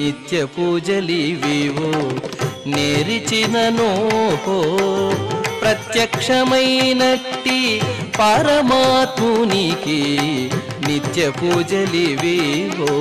నిత్య పూజలివివో నేరిచిననో ప్రత్యక్షమైనట్టి పరమాత్మునికి నిత్య పూజలివివో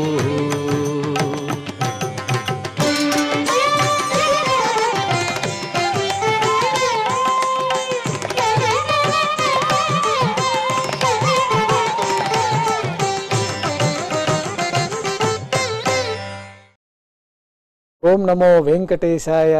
ఓం నమో వెంకటేశాయ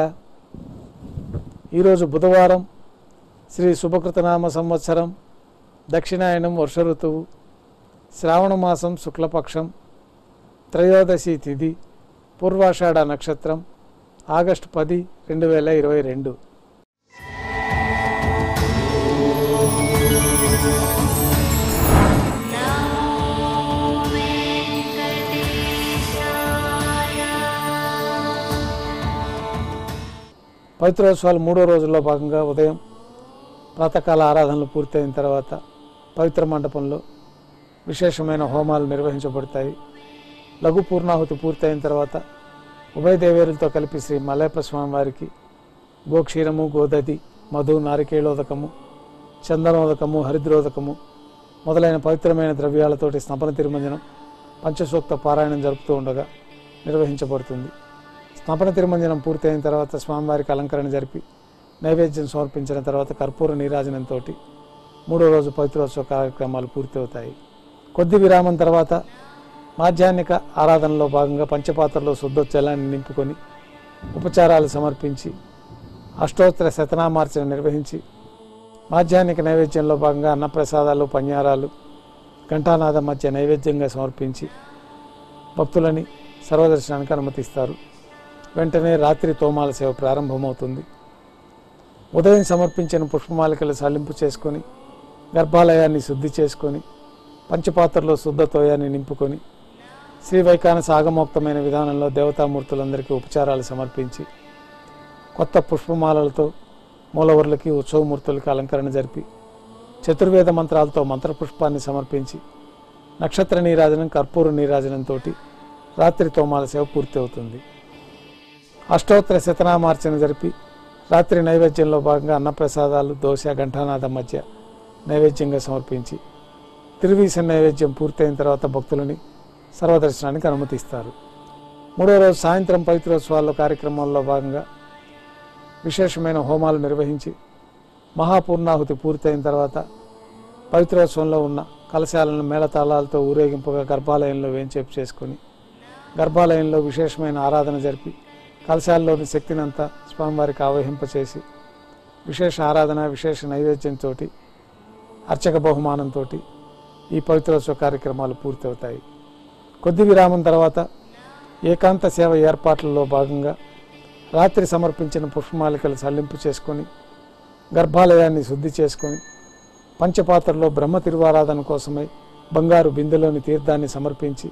ఈరోజు బుధవారం శ్రీ శుభకృతనామ సంవత్సరం దక్షిణాయనం వర్ష ఋతువు శ్రావణ మాసం శుక్లపక్షం త్రయోదశి తిథి పూర్వాషాఢ నక్షత్రం ఆగస్టు పది రెండు వేల ఇరవై రెండు పవిత్రోత్సవాలు మూడో రోజుల్లో భాగంగా ఉదయం ప్రాతకాల ఆరాధనలు పూర్తయిన తర్వాత పవిత్ర మండపంలో విశేషమైన హోమాలు నిర్వహించబడతాయి లఘు పూర్ణాహుతి పూర్తయిన తర్వాత ఉభయ దేవేరులతో కలిపి శ్రీ మలయప్ప స్వామి వారికి గోక్షీరము గోదది మధు నారికేళోదకము చందనోదకము హరిద్రోదకము మొదలైన పవిత్రమైన ద్రవ్యాలతోటి స్నపన తిరుమంజనం పంచసూక్త పారాయణం జరుపుతూ ఉండగా నిర్వహించబడుతుంది స్నపన తిరుమంజనం పూర్తయిన తర్వాత స్వామివారికి అలంకరణ జరిపి నైవేద్యం సమర్పించిన తర్వాత కర్పూర నీరాజనంతో మూడో రోజు పవిత్రోత్సవ కార్యక్రమాలు పూర్తవుతాయి కొద్ది విరామం తర్వాత మాధ్యాహ్నిక ఆరాధనలో భాగంగా పంచపాత్రలో శుద్ధోచ్చలాన్ని నింపుకొని ఉపచారాలు సమర్పించి అష్టోత్తర శతనామార్చన నిర్వహించి మాధ్యాహ్నిక నైవేద్యంలో భాగంగా అన్నప్రసాదాలు పన్యారాలు ఘంటానాదం మధ్య నైవేద్యంగా సమర్పించి భక్తులని సర్వదర్శనానికి అనుమతిస్తారు వెంటనే రాత్రి తోమాల సేవ ప్రారంభమవుతుంది ఉదయం సమర్పించిన పుష్పమాలికలు సల్లింపు చేసుకొని గర్భాలయాన్ని శుద్ధి చేసుకొని పంచపాత్రలో శుద్ధ తోయాన్ని నింపుకొని శ్రీ వైకానస ఆగమోక్తమైన విధానంలో దేవతామూర్తులందరికీ ఉపచారాలు సమర్పించి కొత్త పుష్పమాలలతో మూలవర్లకి ఉత్సవమూర్తులకి అలంకరణ జరిపి చతుర్వేద మంత్రాలతో మంత్రపుష్పాన్ని సమర్పించి నక్షత్ర నీరాజనం కర్పూర నీరాజనంతో రాత్రి తోమాల సేవ పూర్తి అవుతుంది అష్టోత్తర శతనామార్చన జరిపి రాత్రి నైవేద్యంలో భాగంగా అన్నప్రసాదాలు దోశ ఘంటానాథం మధ్య నైవేద్యంగా సమర్పించి తిరువీస నైవేద్యం పూర్తయిన తర్వాత భక్తులని సర్వదర్శనానికి అనుమతిస్తారు మూడో రోజు సాయంత్రం పవిత్రోత్సవాల్లో కార్యక్రమాల్లో భాగంగా విశేషమైన హోమాలు నిర్వహించి మహాపూర్ణాహుతి పూర్తయిన తర్వాత పవిత్రోత్సవంలో ఉన్న కలశాలను మేళతాళాలతో ఊరేగింపుగా గర్భాలయంలో వేంచేపు చేసుకొని గర్భాలయంలో విశేషమైన ఆరాధన జరిపి కలశాల్లోని శక్తినంతా స్వామివారికి ఆవహింపచేసి విశేష ఆరాధన విశేష నైవేద్యంతో అర్చక బహుమానంతో ఈ పవిత్రోత్సవ కార్యక్రమాలు పూర్తవుతాయి కొద్ది విరామం తర్వాత ఏకాంత సేవ ఏర్పాట్లలో భాగంగా రాత్రి సమర్పించిన పుష్పమాలికలు సల్లింపు చేసుకొని గర్భాలయాన్ని శుద్ధి చేసుకొని పంచపాత్రలో బ్రహ్మ తిరువారాధన కోసమై బంగారు బిందెలోని తీర్థాన్ని సమర్పించి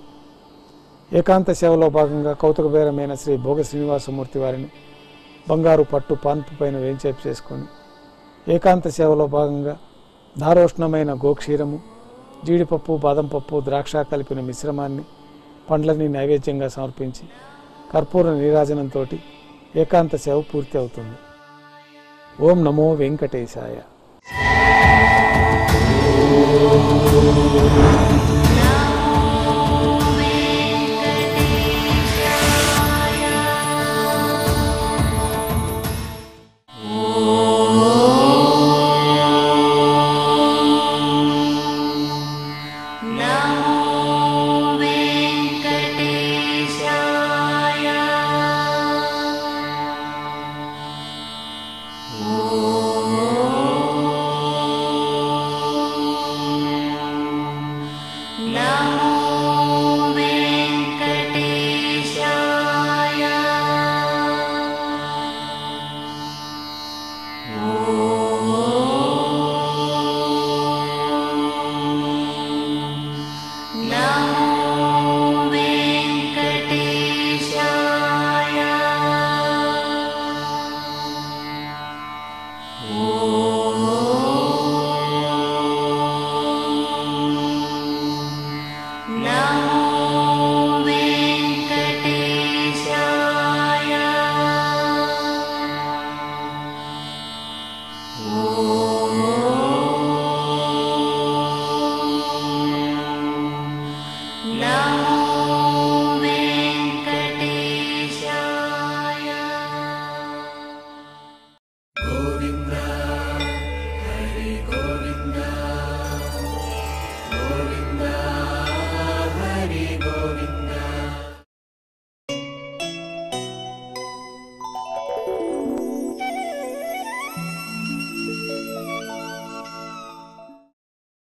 ఏకాంత సేవలో భాగంగా కౌతుకబేరమైన శ్రీ భోగ శ్రీనివాసమూర్తి వారిని బంగారు పట్టు పాన్పు పైన వేంచేపు చేసుకొని ఏకాంత సేవలో భాగంగా దారోష్ణమైన గోక్షీరము జీడిపప్పు బాదం పప్పు ద్రాక్ష కలిపిన మిశ్రమాన్ని పండ్లని నైవేద్యంగా సమర్పించి కర్పూర నీరాజనంతో ఏకాంత సేవ పూర్తి అవుతుంది ఓం నమో వెంకటేశాయ ఓ